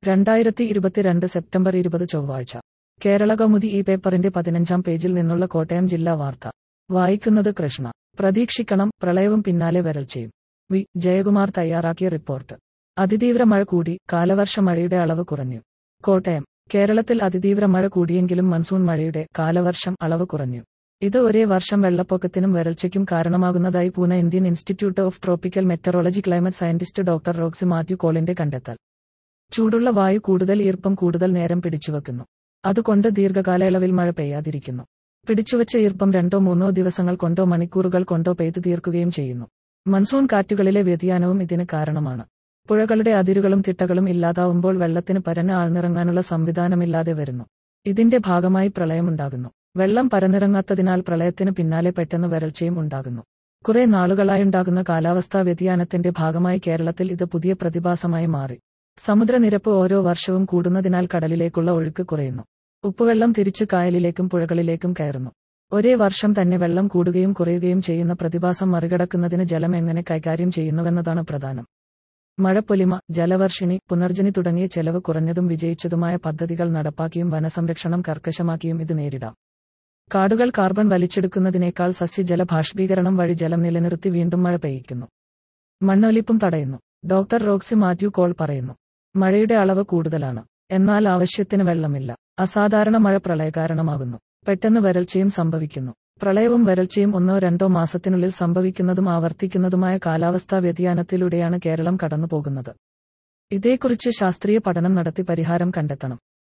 രണ്ടായിരത്തി ഇരുപത്തിരണ്ട് സെപ്റ്റംബർ ഇരുപത് ചൊവ്വാഴ്ച കേരള കൗമുദി ഈ പേപ്പറിന്റെ പതിനഞ്ചാം പേജിൽ നിന്നുള്ള കോട്ടയം ജില്ലാ വാർത്ത വായിക്കുന്നത് കൃഷ്ണ പ്രതീക്ഷിക്കണം പ്രളയവും പിന്നാലെ വരൾച്ചയും വി ജയകുമാർ തയ്യാറാക്കിയ റിപ്പോർട്ട് അതിതീവ്ര മഴ കൂടി കാലവർഷ മഴയുടെ അളവ് കുറഞ്ഞു കോട്ടയം കേരളത്തിൽ അതിതീവ്ര മഴ കൂടിയെങ്കിലും മൺസൂൺ മഴയുടെ കാലവർഷം അളവ് കുറഞ്ഞു ഇത് ഒരേ വർഷം വെള്ളപ്പൊക്കത്തിനും വരൾച്ചയ്ക്കും കാരണമാകുന്നതായി Pune Indian institute of tropical meteorology climate scientist doctor Roxy Mathew കോളിന്റെ കണ്ടെത്തൽ ചൂടുള്ള വായു കൂടുതൽ ഈർപ്പം കൂടുതൽ നേരം പിടിച്ചുവെക്കുന്നു അതുകൊണ്ട് ദീർഘകാലയളവിൽ മഴ പെയ്യാതിരിക്കുന്നു പിടിച്ചുവച്ച ഈർപ്പം രണ്ടോ മൂന്നോ ദിവസങ്ങൾ കൊണ്ടോ മണിക്കൂറുകൾ കൊണ്ടോ പെയ്തു തീർക്കുകയും ചെയ്യുന്നു മൺസൂൺ കാറ്റുകളിലെ വ്യതിയാനവും ഇതിന് കാരണമാണ് പുഴകളുടെ അതിരുകളും തിട്ടകളും ഇല്ലാതാവുമ്പോൾ വെള്ളത്തിന് പരന്ന് ആഴ്ന്നിറങ്ങാനുള്ള സംവിധാനമില്ലാതെ വരുന്നു ഇതിന്റെ ഭാഗമായി പ്രളയമുണ്ടാകുന്നു വെള്ളം പരന്നിറങ്ങാത്തതിനാൽ പ്രളയത്തിന് പിന്നാലെ പെട്ടെന്ന് വരൾച്ചയും ഉണ്ടാകുന്നു കുറെ നാളുകളായുണ്ടാകുന്ന കാലാവസ്ഥാ വ്യതിയാനത്തിന്റെ ഭാഗമായി കേരളത്തിൽ ഇത് പുതിയ പ്രതിഭാസമായി മാറി സമുദ്രനിരപ്പ് ഓരോ വർഷവും കൂടുന്നതിനാൽ കടലിലേക്കുള്ള ഒഴുക്ക് കുറയുന്നു ഉപ്പുവെള്ളം തിരിച്ചു കായലിലേക്കും പുഴകളിലേക്കും കയറുന്നു ഒരേ വർഷം തന്നെ വെള്ളം കൂടുകയും കുറയുകയും ചെയ്യുന്ന പ്രതിഭാസം മറികടക്കുന്നതിന് ജലം എങ്ങനെ കൈകാര്യം ചെയ്യുന്നുവെന്നതാണ് പ്രധാനം മഴപ്പൊലിമ ജലവർഷിണി പുനർജനി തുടങ്ങിയ ചെലവ് കുറഞ്ഞതും വിജയിച്ചതുമായ പദ്ധതികൾ നടപ്പാക്കിയും വനസംരക്ഷണം കർക്കശമാക്കിയും ഇത് നേരിടാം കാടുകൾ കാർബൺ വലിച്ചെടുക്കുന്നതിനേക്കാൾ സസ്യജല ബാഷ്പീകരണം വഴി ജലം നിലനിർത്തി വീണ്ടും മഴ പെയ്യിക്കുന്നു മണ്ണൊലിപ്പും തടയുന്നു ഡോക്ടർ റോക്സി മാത്യു കോൾ പറയുന്നു മഴയുടെ അളവ് കൂടുതലാണ് എന്നാൽ ആവശ്യത്തിന് വെള്ളമില്ല അസാധാരണ മഴ പ്രളയകാരണമാകുന്നു പെട്ടെന്ന് വരൾച്ചയും സംഭവിക്കുന്നു പ്രളയവും വരൾച്ചയും ഒന്നോ രണ്ടോ മാസത്തിനുള്ളിൽ സംഭവിക്കുന്നതും ആവർത്തിക്കുന്നതുമായ കാലാവസ്ഥാ വ്യതിയാനത്തിലൂടെയാണ് കേരളം കടന്നുപോകുന്നത് ഇതേക്കുറിച്ച് ശാസ്ത്രീയ പഠനം നടത്തി പരിഹാരം കണ്ടെത്തണം